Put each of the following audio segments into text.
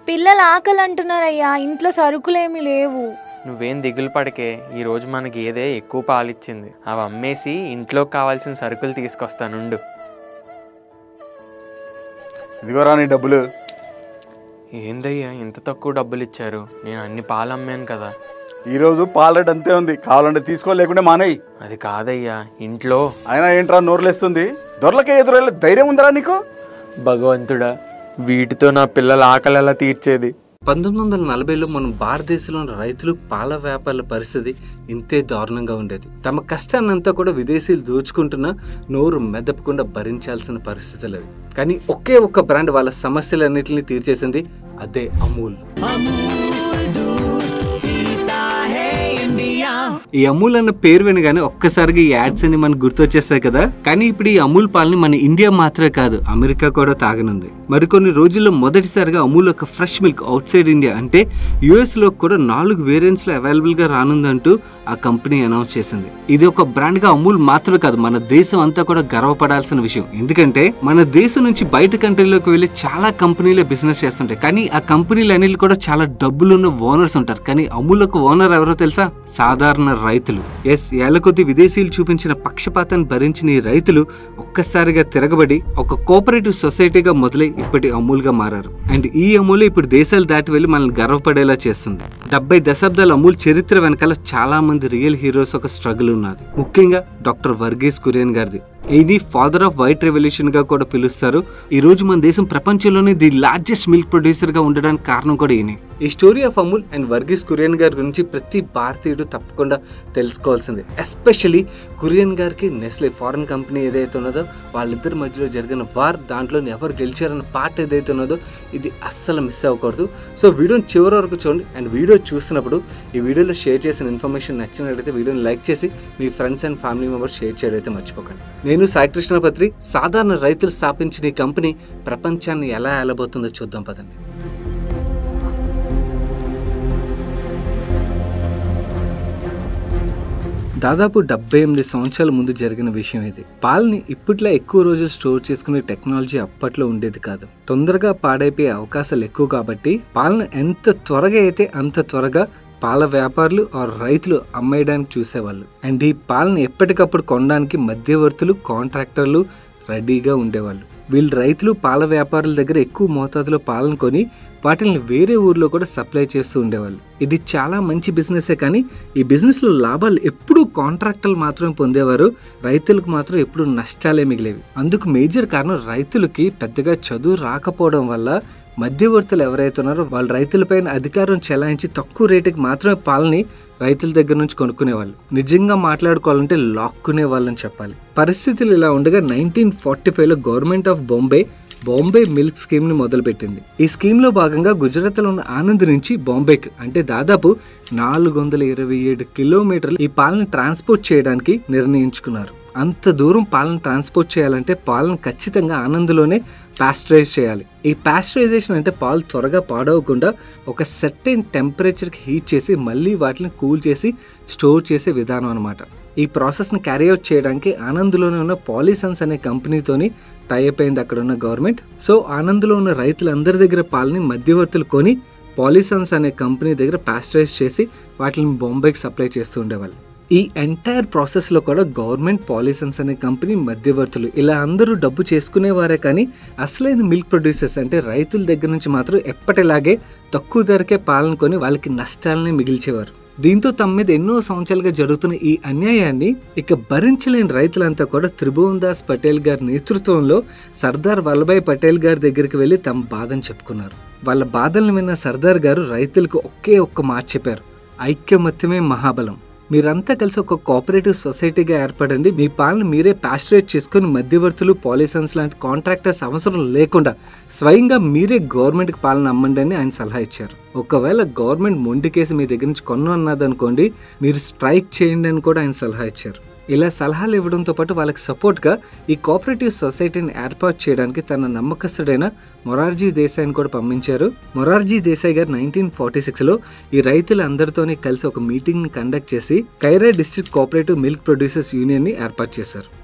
పిల్లలు ఆకలి అంటున్నారయ్యా ఇంట్లో సరుకులేమీ లేవు నువ్వేం దిగులు పడకే ఈరోజు మనకి ఏదే ఎక్కువ పాలిచ్చింది అవి అమ్మేసి ఇంట్లోకి కావాల్సిన సరుకులు తీసుకొస్తానుండు ఇదిగోరా నీ డబ్బులు ఏందయ్యా ఇంత తక్కువ డబ్బులు ఇచ్చారు నేను అన్ని పాలు అమ్మాను కదా ఈరోజు పాల రేట్ అంతే ఉంది కావాలంటే తీసుకో లేకుంటే మానేయి అది కాదయ్యా ఇంట్లో అయినా ఏంట్రా నోరులేస్తుంది దొరలకే ఎదురెళ్ళే ధైర్యం ఉందిరా నీకు భగవంతుడా వీటితో నా పిల్లల ఆకలి ఎలా తీర్చేది పంతొమ్మిది వందల నలభైలో మన భారతదేశంలోని రైతులు పాల వ్యాపారుల పరిస్థితి ఇంతే దారుణంగా ఉండేది తమ కష్టాన్నంతా కూడా విదేశీయులు దోచుకుంటున్న నోరు మెదపకుండా భరించాల్సిన పరిస్థితులు అవి కానీ ఒకే ఒక్క బ్రాండ్ వాళ్ళ సమస్యలన్నింటినీ తీర్చేసింది అదే అమూల్ ఈ అమూల్ అన్న పేరు వినగానే ఒక్కసారిగా ఈ యాడ్స్ అని మనకు గుర్తొచ్చేస్తాయి కదా కానీ ఇప్పుడు ఈ అమూల్ పాలని మన ఇండియా మాత్రమే కాదు అమెరికా కూడా తాగనుంది మరికొన్ని రోజుల్లో మొదటిసారిగా అమూల్ ఒక fresh milk outside India అంటే యుఎస్ లో కూడా నాలుగు వేరియంట్స్ లో అవైలబుల్ గా రానుందంటూ ఆ కంపెనీ అనౌన్స్ చేసింది ఇది ఒక బ్రాండ్ గా అమూల్ మాత్రమే కాదు మన దేశం అంతా కూడా గర్వపడాల్సిన విషయం ఎందుకంటే మన దేశం నుంచి బయట కంట్రీలోకి వెళ్ళి చాలా కంపెనీలు బిజినెస్ చేస్తుంటాయి కానీ ఆ కంపెనీలు అన్నిటి కూడా చాలా డబ్బులున్న ఓనర్స్ ఉంటారు కానీ అమూల్ ఒక ఓనర్ ఎవరో తెలుసా సాధారణ రైతులు ఎస్ ఏళ్ల కొద్ది విదేశీయులు చూపించిన పక్షపాతాన్ని భరించిన ఈ రైతులు ఒక్కసారిగా తిరగబడి ఒక కోఆపరేటివ్ సొసైటీగా మొదలై ఇప్పటి అమూల్గా మారారు అండ్ ఈ అమూల్ ఇప్పుడు దేశాలు దాటి వెళ్ళి మనల్ని గర్వపడేలా చేస్తుంది డెబ్బై దశాబ్దాల అమూల్ చరిత్ర వెనకాల చాలా మంది రియల్ హీరోస్ ఒక స్ట్రగుల్ ఉన్నది ముఖ్యంగా డాక్టర్ వర్గీస్ కురియన్ గారిది ఈయన ఫాదర్ ఆఫ్ వైట్ రెవల్యూషన్ గా కూడా పిలుస్తారు ఈ రోజు మన దేశం ప్రపంచంలోనే ది లార్జెస్ట్ మిల్క్ ప్రొడ్యూసర్ గా ఉండడానికి కారణం కూడా ఈయనే ఈ story of Amul and Verghese Kurien garu గురించి ప్రతి భారతీయుడు తప్పకుండా తెలుసుకోవాల్సిందే ఎస్పెషలీ కురియన్ గారికి నెస్లే ఫారెన్ కంపెనీ ఏదైతే ఉన్నదో వాళ్ళిద్దరి మధ్యలో జరిగిన వార్ దాంట్లో ఎవరు గెలిచారన్న పార్ట్ ఏదైతే ఉన్నదో ఇది అస్సలు మిస్ అవ్వకూడదు సో వీడియోని చివరి వరకు చూడండి అండ్ వీడియో చూస్తున్నప్పుడు ఈ వీడియోలో షేర్ చేసిన ఇన్ఫర్మేషన్ నచ్చినట్లయితే వీడియోని లైక్ చేసి మీ friends and family members share చేయడం అయితే మర్చిపోకండి నేను సాయికృష్ణ పత్రి సాధారణ రైతులు స్థాపించిన ఈ కంపెనీ ప్రపంచాన్ని ఎలా ఏలబోతుందో చూద్దాం పదండి దాదాపు డెబ్బై ఎనిమిది సంవత్సరాల ముందు జరిగిన విషయం ఇది పాలని ఇప్పట్లో ఎక్కువ రోజులు స్టోర్ చేసుకునే టెక్నాలజీ అప్పట్లో ఉండేది కాదు తొందరగా పాడైపోయే అవకాశాలు ఎక్కువ కాబట్టి పాలను ఎంత త్వరగా అయితే అంత త్వరగా పాల వ్యాపారులు ఆర్ రైతులు అమ్మేయడానికి చూసేవాళ్ళు అండ్ ఈ పాలను ఎప్పటికప్పుడు కొనడానికి మధ్యవర్తులు కాంట్రాక్టర్లు రెడీగా ఉండేవాళ్ళు వీళ్ళు రైతులు పాల వ్యాపారుల దగ్గర ఎక్కువ మోతాదులో పాలను కొని వాటిని వేరే ఊర్లో కూడా సప్లై చేస్తూ ఉండేవాళ్ళు ఇది చాలా మంచి బిజినెసే కానీ ఈ బిజినెస్లో లాభాలు ఎప్పుడూ కాంట్రాక్టర్లు మాత్రమే పొందేవారు రైతులకు మాత్రం ఎప్పుడు నష్టాలే మిగిలేవి అందుకు మేజర్ కారణం రైతులకి పెద్దగా చదువు రాకపోవడం వల్ల మధ్యవర్తులు ఎవరైతే ఉన్నారో వాళ్ళు రైతులపైన అధికారం చెలాయించి తక్కువ రేటుకి మాత్రమే పాలని రైతుల దగ్గర నుంచి కొనుక్కునేవాళ్ళు నిజంగా మాట్లాడుకోవాలంటే లాక్కునే వాళ్ళని చెప్పాలి పరిస్థితులు ఇలా ఉండగా నైన్టీన్ ఫార్టీ ఫైవ్లో government of Bombay Bombay milk scheme ని మొదలుపెట్టింది ఈ స్కీమ్ లో భాగంగా గుజరాత్ లో ఉన్న ఆనంద్ నుంచి బాంబేకి అంటే దాదాపు నాలుగు వందల ఇరవై ఏడు కిలోమీటర్లు ఈ పాలను ట్రాన్స్పోర్ట్ చేయడానికి నిర్ణయించుకున్నారు అంత దూరం పాలను ట్రాన్స్పోర్ట్ చేయాలంటే పాలను ఖచ్చితంగా ఆనంద్లోనే పాస్టరైజ్ చేయాలి ఈ పాస్టరైజేషన్ అంటే పాలు త్వరగా పాడవకుండా ఒక సెర్టైన్ టెంపరేచర్కి హీట్ చేసి మళ్ళీ వాటిని కూల్ చేసి స్టోర్ చేసే విధానం అనమాట ఈ ప్రాసెస్ని క్యారీ అవుట్ చేయడానికి ఆనంద్లోనే ఉన్న పాలిసన్స్ అనే కంపెనీతోని టైఅప్ అయింది అక్కడ ఉన్న గవర్నమెంట్ సో ఆనంద్లో ఉన్న రైతులందరి దగ్గర పాలని మధ్యవర్తులు కొని పాలిసన్స్ అనే కంపెనీ దగ్గర పాస్టరైజ్ చేసి వాటిని బొంబాయికి సప్లై చేస్తూ ఉండేవాళ్ళు ఈ ఎంటైర్ ప్రాసెస్లో కూడా గవర్నమెంట్ పాలిసన్స్ అనే కంపెనీ మధ్యవర్తులు ఇలా అందరూ డబ్బు చేసుకునేవారే కానీ అసలైన మిల్క్ ప్రొడ్యూసర్స్ అంటే రైతుల దగ్గర నుంచి మాత్రం ఎప్పటిలాగే తక్కువ ధరకే పాలన కొని వాళ్ళకి నష్టాలని మిగిల్చేవారు దీంతో తమ మీద ఎన్నో సంవత్సరాలుగా జరుగుతున్న ఈ అన్యాయాన్ని ఇక భరించలేని రైతులంతా కూడా త్రిభువన్ దాస్ పటేల్ గారి నేతృత్వంలో సర్దార్ వల్లభాయ్ పటేల్ గారి దగ్గరికి వెళ్ళి తమ బాధను చెప్పుకున్నారు వాళ్ళ బాధలను విన్న సర్దార్ గారు రైతులకు ఒకే ఒక్క మాట చెప్పారు ఐక్యమత్యమే మహాబలం మీరంతా కలిసి ఒక కోఆపరేటివ్ సొసైటీగా ఏర్పడండి మీ పాలను మీరే పాస్టరేట్ చేసుకుని మధ్యవర్తులు పాలిసన్స్ లాంటి కాంట్రాక్టర్స్ అవసరం లేకుండా స్వయంగా మీరే గవర్నమెంట్కి పాలన అమ్మండి అని ఆయన సలహా ఇచ్చారు ఒకవేళ గవర్నమెంట్ మొండికేసి మీ దగ్గర నుంచి కొను అన్నదనుకోండి మీరు స్ట్రైక్ చేయండి అని కూడా ఆయన సలహా ఇచ్చారు ఇలా సలహాలు ఇవ్వడంతో పాటు వాళ్ళకి సపోర్ట్గా ఈ కోఆపరేటివ్ సొసైటీని ఏర్పాటు చేయడానికి తన నమ్మకస్తుడైన మొరార్జీ దేశాయిని కూడా పంపించారు మొరార్జీ దేశాయ్ గారు నైన్టీన్ ఫార్టీ సిక్స్లో ఈ రైతులందరితోనే కలిసి ఒక మీటింగ్ని కండక్ట్ చేసి Kaira district cooperative milk producers యూనియన్ని ఏర్పాటు చేశారు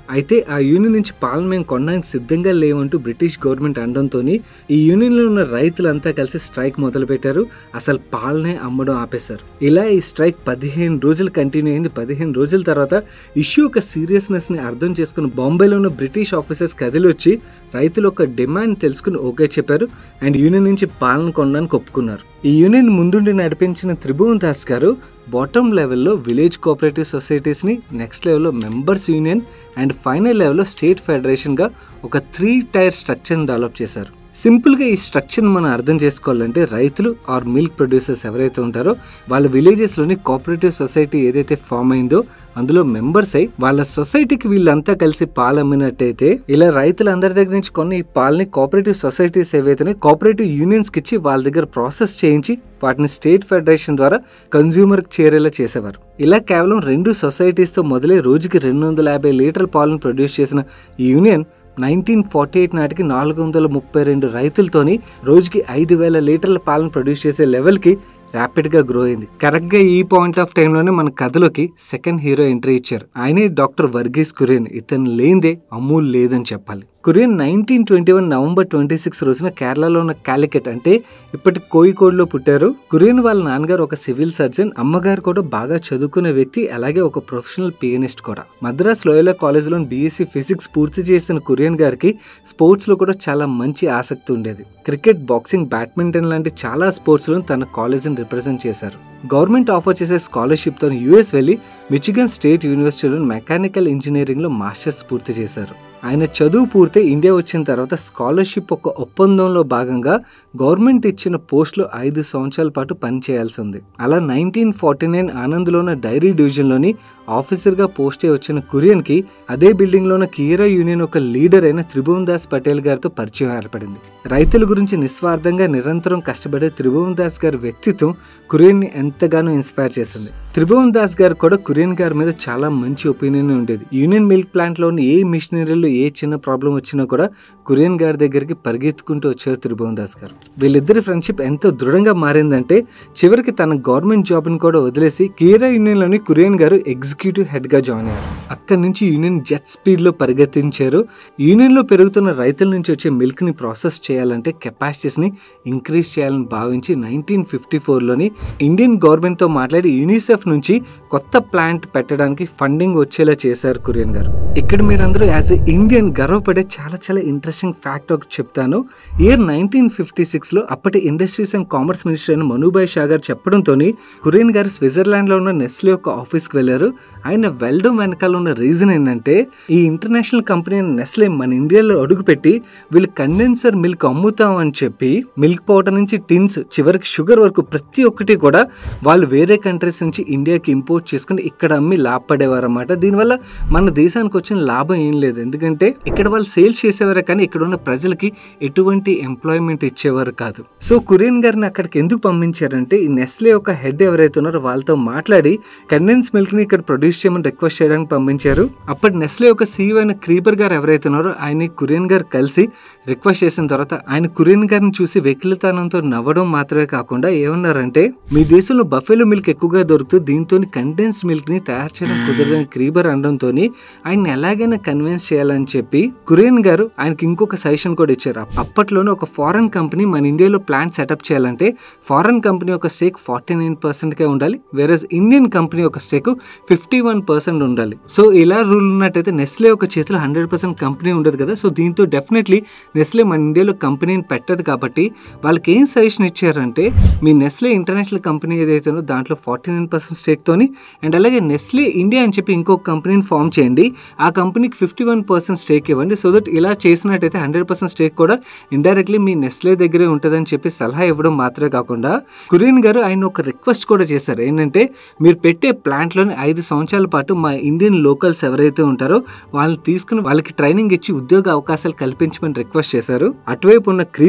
అయితే ఆ యూనియన్ నుంచి పాలన మేము కొనడానికి సిద్ధంగా లేవంటూ బ్రిటిష్ గవర్నమెంట్ అనడంతో ఈ యూనియన్లో ఉన్న రైతులంతా కలిసి స్ట్రైక్ మొదలుపెట్టారు అసలు పాలనే అమ్మడం ఆపేశారు ఇలా ఈ స్ట్రైక్ పదిహేను రోజులు కంటిన్యూ అయింది పదిహేను రోజుల తర్వాత ఇష్యూ యొక్క సీరియస్నెస్ని అర్థం చేసుకుని బాంబేలో ఉన్న బ్రిటిష్ ఆఫీసర్స్ కదిలి వచ్చి రైతుల యొక్క డిమాండ్ తెలుసుకుని ఓకే చెప్పారు అండ్ యూనియన్ నుంచి పాలన కొనడానికి ఒప్పుకున్నారు ఈ యూనియన్ ముందుండి నడిపించిన త్రిభువన్ దాస్ గారు బాటమ్ లెవెల్లో విలేజ్ కోఆపరేటివ్ సొసైటీస్ని నెక్స్ట్ లెవెల్లో మెంబర్స్ యూనియన్ అండ్ ఫైనల్ లెవెల్లో స్టేట్ ఫెడరేషన్గా ఒక త్రీ టైర్ స్ట్రక్చర్ని డెవలప్ చేశారు సింపుల్గా ఈ స్ట్రక్చర్ని మనం అర్థం చేసుకోవాలంటే రైతులు ఆర్ మిల్క్ ప్రొడ్యూసర్స్ ఎవరైతే ఉంటారో వాళ్ళ విలేజెస్లోని కోఆపరేటివ్ సొసైటీ ఏదైతే ఫామ్ అయిందో అందులో మెంబర్స్ అయి వాళ్ళ సొసైటీకి వీళ్ళంతా కలిసి పాలు అమ్మినట్టయితే ఇలా రైతులందరి దగ్గర నుంచి కొన్ని ఈ పాలని కోఆపరేటివ్ సొసైటీస్ ఏవైతే కోఆపరేటివ్ యూనియన్స్కి ఇచ్చి వాళ్ళ దగ్గర ప్రాసెస్ చేయించి వాటిని స్టేట్ ఫెడరేషన్ ద్వారా కన్జ్యూమర్కి చేరేలా చేసేవారు ఇలా కేవలం రెండు సొసైటీస్తో మొదలై రోజుకి రెండు వందల యాభై లీటర్ల పాలను ప్రొడ్యూస్ చేసిన ఈ యూనియన్ నైన్టీన్ ఫార్టీ ఎయిట్ నాటికి నాలుగు వందల ముప్పై రెండు రైతులతోని రోజుకి ఐదు వేల లీటర్ల పాలను ప్రొడ్యూస్ చేసే లెవెల్కి ర్యాపిడ్గా గ్రో అయింది కరెక్ట్గా ఈ పాయింట్ ఆఫ్ టైంలోనే మన కథలోకి సెకండ్ హీరో ఎంట్రీ ఇచ్చారు ఆయనే డాక్టర్ వర్గీస్ కురియన్ ఇతను లేనిదే అమూల్ లేదని చెప్పాలి Kurien nineteen twenty one November twenty six రోజున కేరళలో ఉన్న కాలికెట్ అంటే ఇప్పటి కోయికోడ్లో పుట్టారు కురియన్ వాళ్ళ నాన్నగారు ఒక సివిల్ సర్జన్ అమ్మగారు కూడా బాగా చదువుకునే వ్యక్తి అలాగే ఒక ప్రొఫెషనల్ పియనిస్ట్ కూడా మద్రాస్ లోయలా కాలేజ్లో బీఎస్సీ ఫిజిక్స్ పూర్తి చేసిన కురియన్ గారికి స్పోర్ట్స్లో కూడా చాలా మంచి ఆసక్తి ఉండేది క్రికెట్ బాక్సింగ్ బ్యాడ్మింటన్ లాంటి చాలా స్పోర్ట్స్లో తన కాలేజీని రిప్రజెంట్ చేశారు గవర్నమెంట్ ఆఫర్ చేసే స్కాలర్షిప్తో యుఎస్ వెళ్ళి మిచిగన్ స్టేట్ యూనివర్సిటీలో మెకానికల్ ఇంజనీరింగ్లో మాస్టర్స్ పూర్తి చేశారు ఆయన చదువు పూర్తి ఇండియా వచ్చిన తర్వాత స్కాలర్షిప్ ఒక ఒప్పందంలో భాగంగా గవర్నమెంట్ ఇచ్చిన పోస్ట్లో ఐదు సంవత్సరాల పాటు పనిచేయాల్సి ఉంది అలా నైన్టీన్ ఫార్టీ నైన్ ఆనంద్లో ఉన్న డైరీ డివిజన్లోని ఆఫీసర్గా పోస్ట్ అయి వచ్చిన కురియన్కి అదే బిల్డింగ్లో ఉన్న కీరా యూనియన్ ఒక లీడర్ అయిన త్రిభువన్ దాస్ పటేల్ గారితో పరిచయం ఏర్పడింది రైతుల గురించి నిస్వార్థంగా నిరంతరం కష్టపడే త్రిభువన్ దాస్ గారి వ్యక్తిత్వం కురియన్ని ఎంతగానో ఇన్స్పైర్ చేసింది త్రిభువన్ దాస్ గారు కూడా కురియన్ గారి మీద చాలా మంచి ఒపీనియన్ ఉండేది యూనియన్ మిల్క్ ప్లాంట్లోని ఏ మిషనరీలో ఏ చిన్న ప్రాబ్లం వచ్చినా కూడా కురియన్ గారి దగ్గరికి పరిగెత్తుకుంటూ వచ్చారు త్రిభువన్ దాస్ గారు వీళ్ళిద్దరి ఫ్రెండ్షిప్ ఎంతో దృఢంగా మారిందంటే చివరికి తన గవర్నమెంట్ జాబ్ని కూడా వదిలేసి కీరా యూనియన్లోని కురియన్ గారు ఎగ్జిక్యూటివ్ హెడ్గా జాయిన్ అయ్యారు అక్కడి నుంచి యూనియన్ జెట్ స్పీడ్లో పరిగెత్తించారు యూనియన్లో పెరుగుతున్న రైతుల నుంచి వచ్చే మిల్క్ని ప్రాసెస్ చేయాలంటే కెపాసిటీస్ని ఇంక్రీజ్ చేయాలని భావించి నైన్టీన్ ఫిఫ్టీ ఫోర్లోని ఇండియన్ గవర్నమెంట్తో మాట్లాడి యూనిసెఫ్ నుంచి కొత్త ప్లాంట్ పెట్టడానికి ఫండింగ్ వచ్చేలా చేశారు కురియన్ గారు ఇక్కడ మీరందరూ యాజ్ ఎ ఇండియన్ గర్వపడే చాలా చాలా ఇంట్రెస్టింగ్ ఫ్యాక్ట్ ఒకటి చెప్తాను ఇయర్ నైన్టీన్ ఫిఫ్టీ సిక్స్లో అప్పటి ఇండస్ట్రీస్ అండ్ కామర్స్ మినిస్టర్ అయిన మనుభాయ్ షా గారు చెప్పడంతో కురియన్ గారు స్విట్జర్లాండ్లో ఉన్న నెస్లే యొక్క ఆఫీస్కి వెళ్ళారు ఆయన వెళ్ళడం వెనకాల ఉన్న రీజన్ ఏంటంటే ఈ ఇంటర్నేషనల్ కంపెనీ నెస్లే మన ఇండియాలో అడుగుపెట్టి వీళ్ళు కండెన్సర్ మిల్క్ అమ్ముతాం అని చెప్పి మిల్క్ పౌడర్ నుంచి టిన్స్ చివరికి షుగర్ వరకు ప్రతి ఒక్కటి కూడా వాళ్ళు వేరే కంట్రీస్ నుంచి ఇండియాకి ఇంపోర్ట్ చేసుకుని ఇక్కడ అమ్మి లాభపడేవారు అనమాట దీనివల్ల మన దేశానికి వచ్చిన లాభం ఏం లేదు ఎందుకంటే ఇక్కడ వాళ్ళు సేల్స్ చేసేవారు కానీ ఇక్కడ ఉన్న ప్రజలకి ఎటువంటి ఎంప్లాయ్మెంట్ ఇచ్చేవారు కాదు సో కురియన్ గారిని అక్కడికి ఎందుకు పంపించారంటే ఈ నెస్లే యొక్క హెడ్ ఎవరైతే ఉన్నారో వాళ్ళతో మాట్లాడి కండెన్స్ మిల్క్ ని ఇక్కడ ప్రొడ్యూస్ చేయమని రిక్వెస్ట్ చేయడానికి పంపించారు అప్పటి నెస్లే యొక్క సీఈఓ అయిన క్రీపర్ గారు ఎవరైతే ఉన్నారో ఆయన కురియన్ గారు కలిసి రిక్వెస్ట్ చేసిన తర్వాత ఆయన కురియన్ గారిని చూసి వెకిలితనంతో నవ్వడం మాత్రమే కాకుండా ఏమన్నారంటే మీ దేశంలో బఫెలో మిల్క్ ఎక్కువగా దొరుకుతుంది దీంతో కండెన్స్ మిల్క్ ని తయారు చేయడం కుదరదని క్రీబర్ అనడంతో ఆయన ఎలాగైనా కన్విన్స్ చేయాలని చెప్పి కురియన్ గారు ఆయనకి ఇంకొక సజెషన్ కూడా ఇచ్చారు అప్పట్లోనే ఒక ఫారెన్ కంపెనీ మన ఇండియాలో ప్లాంట్ సెటప్ చేయాలంటే ఫారెన్ కంపెనీ యొక్క స్టేక్ ఫార్టీ నైన్ పర్సెంట్కే ఉండాలి వేరేజ్ ఇండియన్ కంపెనీ యొక్క స్టేక్ ఫిఫ్టీ వన్ పర్సెంట్ ఉండాలి సో ఇలా రూల్ ఉన్నట్టయితే నెస్లే ఒక చేతిలో హండ్రెడ్ పర్సెంట్ కంపెనీ ఉండదు కదా సో దీంతో డెఫినెట్లీ నెస్లే మన ఇండియాలో కంపెనీని పెట్టదు కాబట్టి వాళ్ళకి ఏం సజెషన్ ఇచ్చారంటే మీ నెస్లే ఇంటర్నేషనల్ కంపెనీ ఏదైతే ఉందో దాంట్లో ఫార్టీ నైన్ పర్సెంట్ స్టేక్తోని అండ్ అలాగే నెస్లే ఇండియా అని చెప్పి ఇంకొక కంపెనీని ఫామ్ చేయండి ఆ కంపెనీకి ఫిఫ్టీ వన్ పర్సెంట్ స్టేక్ ఇవ్వండి సో దట్ ఇలా చేసినట్టయితే హండ్రెడ్ పర్సెంట్ స్టేక్ కూడా ఇండైరెక్ట్లీ మీ నెస్లే దగ్గరే ఉంటుందని చెప్పి సలహా ఇవ్వడం మాత్రమే కాకుండా కురియన్ గారు ఆయన ఒక రిక్వెస్ట్ కూడా చేశారు ఏంటంటే మీరు పెట్టే ప్లాంట్లోని ఐదు సంవత్సరాల పాటు మా ఇండియన్ లోకల్స్ ఎవరైతే ఉంటారో వాళ్ళని తీసుకుని వాళ్ళకి ట్రైనింగ్ ఇచ్చి ఉద్యోగ అవకాశాలు కల్పించమని రిక్వెస్ట్ చేశారు అటువైపు ఉన్న క్రీబర్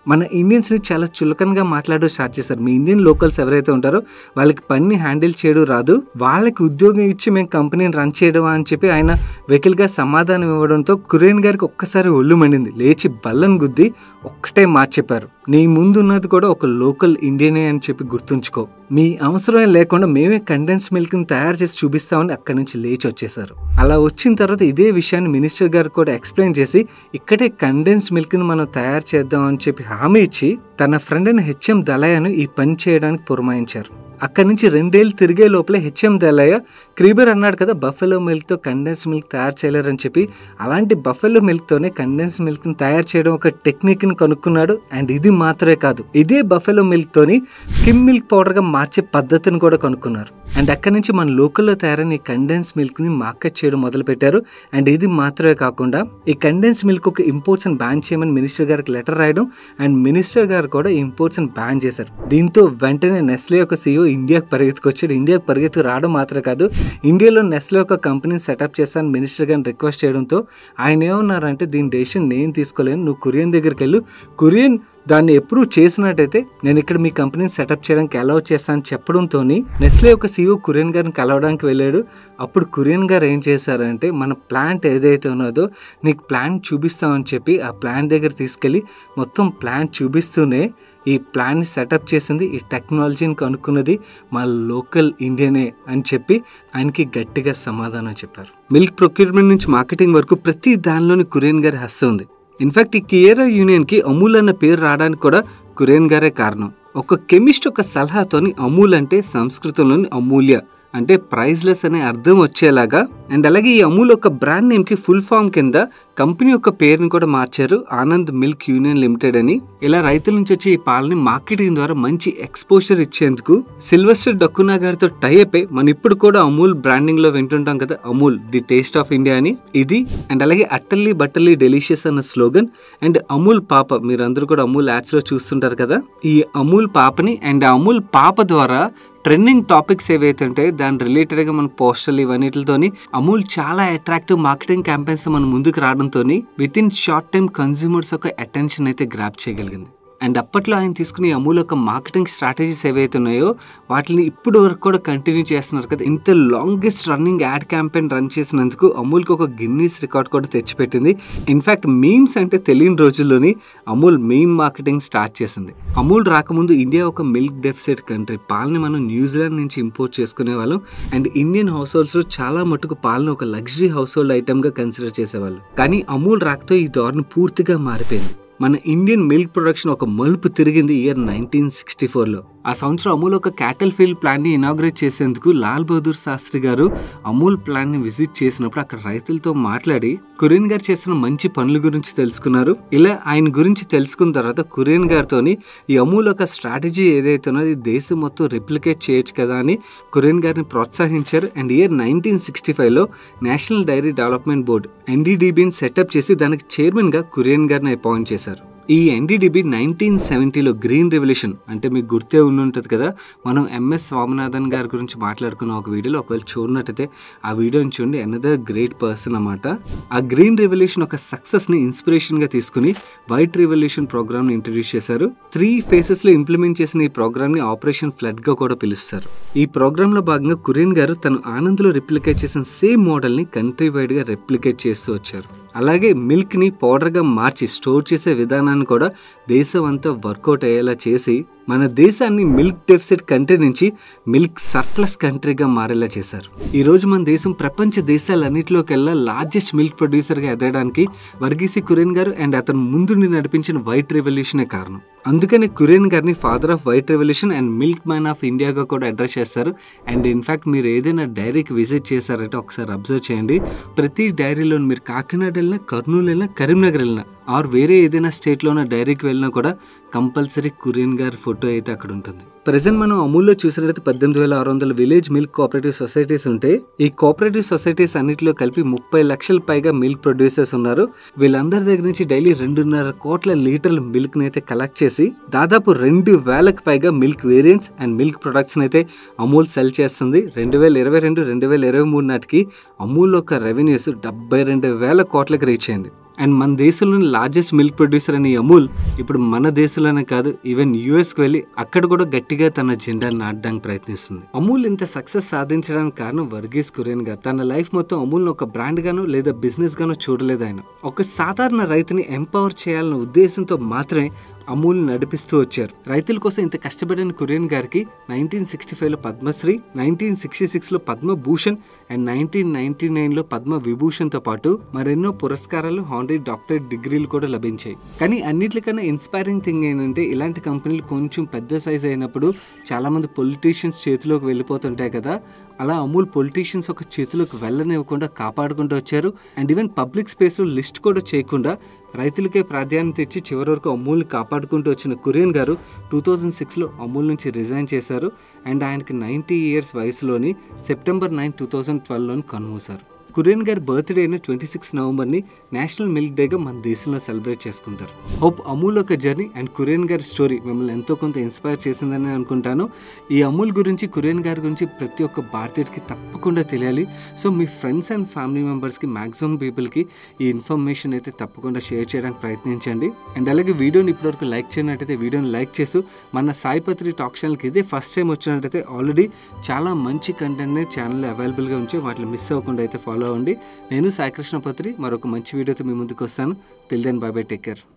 మన ఇండియన్స్ని చాలా చులకనగా మాట్లాడడం స్టార్ట్ చేశారు మీ ఇండియన్ లోకల్స్ ఎవరైతే ఉంటారో వాళ్ళకి పని హ్యాండిల్ చేయడం రాదు వాళ్ళకి ఉద్యోగం ఇచ్చి మేము కంపెనీని రన్ చేయడం అని చెప్పి ఆయన వెకిల్గా సమాధానం ఇవ్వడంతో కురేన్ గారికి ఒక్కసారి ఒళ్ళు మండింది లేచి బల్లను గుద్ది ఒక్కటే మాట చెప్పారు నీ ముందు ఉన్నది కూడా ఒక లోకల్ ఇండియనే అని చెప్పి గుర్తుంచుకో మీ అవసరమే లేకుండా మేమే కండెన్స్ మిల్క్ని తయారు చేసి చూపిస్తామని అక్కడి నుంచి లేచి వచ్చేసారు అలా వచ్చిన తర్వాత ఇదే విషయాన్ని మినిస్టర్ గారు కూడా ఎక్స్ప్లెయిన్ చేసి ఇక్కడే కండెన్స్ మిల్క్ని మనం తయారు చేద్దాం అని చెప్పి హామీ ఇచ్చి తన ఫ్రెండ్ హెచ్ఎం దళయను ఈ పని చేయడానికి పురమాయించారు అక్కడి నుంచి రెండేళ్ళు తిరిగే లోపల హెచ్ఎం దళయ్య క్రీబర్ అన్నాడు కదా బఫెలో మిల్క్తో కండెన్స్ మిల్క్ తయారు చేయలేరని చెప్పి అలాంటి బఫెలో మిల్క్తోనే కండెన్స్ మిల్క్ని తయారు చేయడం ఒక టెక్నిక్ని కనుక్కున్నాడు అండ్ ఇది మాత్రమే కాదు ఇదే బఫెలో మిల్క్తోని స్కిమ్ మిల్క్ పౌడర్గా మార్చే పద్ధతిని కూడా కనుక్కున్నారు అండ్ అక్కడి నుంచి మన లోకల్లో తయారైన ఈ కండెన్స్ మిల్క్ని మార్కెట్ చేయడం మొదలుపెట్టారు అండ్ ఇది మాత్రమే కాకుండా ఈ కండెన్స్ మిల్క్ ఒక ఇంపోర్ట్స్ని బ్యాన్ చేయమని మినిస్టర్ గారికి లెటర్ రాయడం అండ్ మినిస్టర్ గారు కూడా ఈ ఇంపోర్ట్స్ని బ్యాన్ చేశారు దీంతో వెంటనే నెస్లే యొక్క సీఈఓ ఇండియాకి పరిగెత్తుకొచ్చాడు ఇండియాకి పరిగెత్తు రావడం మాత్రమే కాదు ఇండియాలో నెస్లే ఒక కంపెనీని సెటప్ చేస్తాను మినిస్టర్ గారిని రిక్వెస్ట్ చేయడంతో ఆయన ఏమన్నారంటే దీని డెసిషన్ నేను తీసుకోలేను నువ్వు కురియన్ దగ్గరికి వెళ్ళు కురియన్ దాన్ని ఎప్పుడు చేసినట్టయితే నేను ఇక్కడ మీ కంపెనీని సెటప్ చేయడానికి అలౌ చేస్తానని చెప్పడంతో నెస్లే యొక్క సీఓ కురియన్ గారిని కలవడానికి వెళ్ళాడు అప్పుడు కురియన్ గారు ఏం చేశారంటే మన ప్లాంట్ ఏదైతే ఉన్నదో నీకు ప్లాంట్ చూపిస్తామని చెప్పి ఆ ప్లాంట్ దగ్గర తీసుకెళ్ళి మొత్తం ప్లాంట్ చూపిస్తూనే ఈ ప్లాన్ని సెటప్ చేసింది ఈ టెక్నాలజీని కనుక్కున్నది మా లోకల్ ఇండియనే అని చెప్పి ఆయనకి గట్టిగా సమాధానం చెప్పారు మిల్క్ ప్రొక్యూర్మెంట్ నుంచి మార్కెటింగ్ వరకు ప్రతి దానిలోని కురియన్ గారి హస్తం ఉంది ఇన్ఫాక్ట్ ఈ కియరా యూనియన్కి అమూల్ అన్న పేరు రావడానికి కూడా కురియన్ గారే కారణం ఒక కెమిస్ట్ ఒక సలహాతోని అమూల్ అంటే సంస్కృతంలోని అమూల్య అంటే ప్రైజ్లెస్ అనే అర్థం వచ్చేలాగా అండ్ అలాగే ఈ అమూల్ ఒక బ్రాండ్ నేమ్కి ఫుల్ ఫామ్ కింద కంపెనీ యొక్క పేరుని కూడా మార్చారు ఆనంద్ మిల్క్ యూనియన్ లిమిటెడ్ అని ఇలా రైతుల నుంచి వచ్చే ఈ పాలని మార్కెటింగ్ ద్వారా మంచి ఎక్స్పోజర్ ఇచ్చేందుకు సిల్వస్టర్ డక్కునా గారితో టైప్ అయి మనం ఇప్పుడు కూడా అమూల్ బ్రాండింగ్ లో వింటుంటాం కదా Amul the taste of India అని ఇది అండ్ అలాగే అట్టల్లీ బట్టల్లీ డెలిషియస్ అన్న స్లోగన్ అండ్ అమూల్ పాప మీరందరూ కూడా అమూల్ యాడ్స్ లో చూస్తుంటారు కదా ఈ అమూల్ పాపని అండ్ అమూల్ పాప ద్వారా ట్రెండింగ్ టాపిక్స్ ఏవైతే ఉంటాయో దాని రిలేటెడ్గా మన పోస్టర్లు ఇవన్నిటితోని అమూల్ చాలా అట్రాక్టివ్ మార్కెటింగ్ క్యాంపెయిన్స్ మన ముందుకు రావడంతో within short time consumers యొక్క అటెన్షన్ అయితే గ్రాప్ చేయగలిగింది అండ్ అప్పట్లో ఆయన తీసుకునే అమూల్ యొక్క మార్కెటింగ్ స్ట్రాటజీస్ ఏవైతే ఉన్నాయో వాటిని ఇప్పుడు వరకు కూడా కంటిన్యూ చేస్తున్నారు కదా ఇంత longest running ad campaign run చేసినందుకు అమూల్కి ఒక గిన్నీస్ రికార్డ్ కూడా తెచ్చిపెట్టింది ఇన్ఫాక్ట్ మీమ్స్ అంటే తెలియని రోజుల్లోని అమూల్ మీమ్ మార్కెటింగ్ స్టార్ట్ చేసింది అమూల్ రాకముందు ఇండియా ఒక మిల్క్ డెఫిసిట్ కంట్రీ పాలని మనం న్యూజిలాండ్ నుంచి ఇంపోర్ట్ చేసుకునే వాళ్ళం అండ్ ఇండియన్ హౌస్ హోల్డ్స్ లో చాలా మటుకు పాలను ఒక లగ్జరీ హౌస్ హోల్డ్ ఐటమ్ గా కన్సిడర్ చేసేవాళ్ళు కానీ అమూల్ రాకతో ఈ ధోరణి పూర్తిగా మారిపోయింది మన ఇండియన్ మిల్క్ ప్రొడక్షన్ ఒక మలుపు తిరిగింది ఇయర్ నైన్టీన్ సిక్స్టీ ఫోర్లో ఆ సంవత్సరం అమూల్ ఒక క్యాటల్ ఫీల్డ్ ప్లాన్ ని ఇనాగ్రేట్ చేసేందుకు లాల్ బహదూర్ శాస్త్రి గారు అమూల్ ప్లాన్ ని విజిట్ చేసినప్పుడు అక్కడ రైతులతో మాట్లాడి కురియన్ గారు చేస్తున్న మంచి పనుల గురించి తెలుసుకున్నారు ఇలా ఆయన గురించి తెలుసుకున్న తర్వాత కురియన్ గారితోని ఈ అమూల్ ఒక స్ట్రాటజీ ఏదైతే ఉన్నదో ఇది దేశం మొత్తం రిప్లికేట్ చేయొచ్చు కదా అని కురియన్ గారిని ప్రోత్సహించారు అండ్ ఇయర్ నైన్టీన్ సిక్స్టీ ఫైవ్లో నేషనల్ డైరీ డెవలప్మెంట్ బోర్డు ఎన్డీడీబీని సెటప్ చేసి దానికి చైర్మన్గా కురియన్ గారిని అపాయింట్ చేశారు ఈ ఎన్డీడీబీ నైన్టీన్ సెవెంటీలో గ్రీన్ రెవల్యూషన్ అంటే మీకు గుర్తే ఉండి ఉంటుంది కదా మనం ఎంఎస్ స్వామినాథన్ గారి గురించి మాట్లాడుకున్న ఒక వీడియోలో ఒకవేళ చూడనట్టయితే ఆ వీడియోని చూడండి అనదర్ గ్రేట్ పర్సన్ అన్నమాట ఆ గ్రీన్ రెవల్యూషన్ ఒక సక్సెస్ని ఇన్స్పిరేషన్గా తీసుకుని వైట్ రెవల్యూషన్ ప్రోగ్రామ్ని ఇంట్రడ్యూస్ చేశారు త్రీ ఫేసెస్లో ఇంప్లిమెంట్ చేసిన ఈ ప్రోగ్రామ్ని ఆపరేషన్ ఫ్లడ్గా కూడా పిలుస్తారు ఈ ప్రోగ్రాంలో భాగంగా కురియన్ గారు తను ఆనంద్లో రిప్లికేట్ చేసిన సేమ్ మోడల్ని కంట్రీ వైడ్గా రెప్లికేట్ చేస్తూ వచ్చారు అలాగే మిల్క్ని పౌడర్గా మార్చి స్టోర్ చేసే విధానాన్ని కూడా దేశం అంతా వర్కౌట్ అయ్యేలా చేసి మన దేశాన్ని మిల్క్ డెఫిసిట్ కంట్రీ నుంచి మిల్క్ సర్ప్లస్ కంట్రీగా మారేలా చేశారు ఈ రోజు మన దేశం ప్రపంచ దేశాలన్నింటిలోకెల్లా లార్జెస్ట్ మిల్క్ ప్రొడ్యూసర్గా ఎదగడానికి వర్గీసి కురేన్ గారు అండ్ అతను ముందుండి నడిపించిన వైట్ రెవల్యూషనే కారణం అందుకని కురేన్ గారిని father of white revolution and milkman of ఇండియాగా కూడా అడ్రస్ చేస్తారు అండ్ ఇన్ఫాక్ట్ మీరు ఏదైనా డైరీకి విజిట్ చేశారంటే ఒకసారి అబ్జర్వ్ చేయండి ప్రతి డైరీలో మీరు కాకినాడ వెళ్ళినా కర్నూలు వెళ్ళినా కరీంనగర్ వెళ్ళినా ఆర్ వేరే ఏదైనా స్టేట్లో ఉన్న డైరీకి వెళ్ళినా కూడా కంపల్సరీ కురియన్ గారి ఫోటో అయితే అక్కడ ఉంటుంది ప్రజెంట్ మనం అమూల్లో చూసినట్లయితే పద్దెనిమిది వేల ఆరు వందల విలేజ్ మిల్క్ కోఆపరేటివ్ సొసైటీస్ ఉంటే ఈ కోఆపరేటివ్ సొసైటీస్ అన్నిటిలో కలిపి ముప్పై లక్షల పైగా మిల్క్ ప్రొడ్యూసర్స్ ఉన్నారు వీళ్ళందరి దగ్గర నుంచి డైలీ రెండున్నర కోట్ల లీటర్ల మిల్క్ ని అయితే కలెక్ట్ చేసి దాదాపు రెండు వేలకు పైగా milk variants and milk products అయితే అమూల్ సెల్ చేస్తుంది రెండు వేల ఇరవై రెండు రెండు వేల ఇరవై మూడు నాటికి అమూల్ యొక్క రెవెన్యూస్ డెబ్బై రెండు వేల కోట్లకు రీచ్ అయింది అండ్ మన దేశంలోని లార్జెస్ట్ మిల్క్ ప్రొడ్యూసర్ అని అమూల్ ఇప్పుడు మన దేశంలోనే కాదు ఈవెన్ యుఎస్కి వెళ్ళి అక్కడ కూడా గట్టిగా తన జెండా నాటడానికి ప్రయత్నిస్తుంది అమూల్ ఇంత సక్సెస్ సాధించడానికి కారణం వర్గీస్ కురియన్ గారు తన లైఫ్ మొత్తం అమూల్ని ఒక బ్రాండ్ గాను లేదా బిజినెస్ గాను చూడలేదు ఆయన ఒక సాధారణ రైతుని ఎంపవర్ చేయాలన్న ఉద్దేశంతో మాత్రమే అమూల్ నడిపిస్తూ వచ్చారు రైతుల కోసం ఇంత కష్టపడిన కురియన్ గారికి నైన్టీన్ సిక్స్టీ ఫైవ్లో పద్మశ్రీ నైన్టీన్ సిక్స్టీ సిక్స్లో పద్మభూషణ్ అండ్ నైన్టీన్ నైన్టీ నైన్లో పద్మ విభూషణ్తో పాటు మరెన్నో పురస్కారాలు హానరీ డాక్టరేట్ డిగ్రీలు కూడా లభించాయి కానీ అన్నిటికన్నా ఇన్స్పైరింగ్ థింగ్ ఏంటంటే ఇలాంటి కంపెనీలు కొంచెం పెద్ద సైజ్ అయినప్పుడు చాలామంది పొలిటీషియన్స్ చేతిలోకి వెళ్ళిపోతుంటాయి కదా అలా అమూల్ పొలిటీషియన్స్ ఒక చేతిలోకి వెళ్ళనివ్వకుండా కాపాడుకుంటూ వచ్చారు అండ్ ఈవెన్ పబ్లిక్ స్పేస్లో లిస్ట్ కూడా చేయకుండా రైతులకే ప్రాధాన్యత ఇచ్చి చివరి వరకు అమూల్ని కాపాడుకుంటూ వచ్చిన కురియన్ గారు టూ థౌజండ్ సిక్స్లో అమూల్ నుంచి రిజైన్ చేశారు అండ్ ఆయనకి నైంటీ ఇయర్స్ వయసులోని సెప్టెంబర్ నైన్ టూ థౌజండ్ ట్వెల్వ్లోని కన్మూశారు కురియన్ గారి బర్త్డే అయిన ట్వంటీ సిక్స్ నవంబర్ని నేషనల్ మిల్క్ డేగా మన దేశంలో సెలబ్రేట్ చేసుకుంటారు హోప్ అమూల్ ఒక జర్నీ అండ్ కురియన్ గారి స్టోరీ మిమ్మల్ని ఎంతో కొంత ఇన్స్పైర్ చేసిందని అనుకుంటాను ఈ అమూల్ గురించి కురియన్ గారి గురించి ప్రతి ఒక్క భారతీయుడికి తప్పకుండా తెలియాలి సో మీ ఫ్రెండ్స్ అండ్ ఫ్యామిలీ మెంబర్స్కి మ్యాక్సిమం పీపుల్కి ఈ ఇన్ఫర్మేషన్ అయితే తప్పకుండా షేర్ చేయడానికి ప్రయత్నించండి అండ్ అలాగే వీడియోని ఇప్పటివరకు లైక్ చేయనట్టయితే వీడియోని లైక్ చేస్తూ మన సాయిపత్రి టాక్ ఛానల్కి ఇదే ఫస్ట్ టైం వచ్చినట్టయితే ఆల్రెడీ చాలా మంచి కంటెంట్ని ఛానల్లో అవైలబుల్గా ఉంచి వాటిని మిస్ అవ్వకుండా అయితే ఫాలో అవ్వండి నేను సాయికృష్ణ పత్రి మరొక మంచి వీడియోతో మీ ముందుకు వస్తాను till then bye bye take care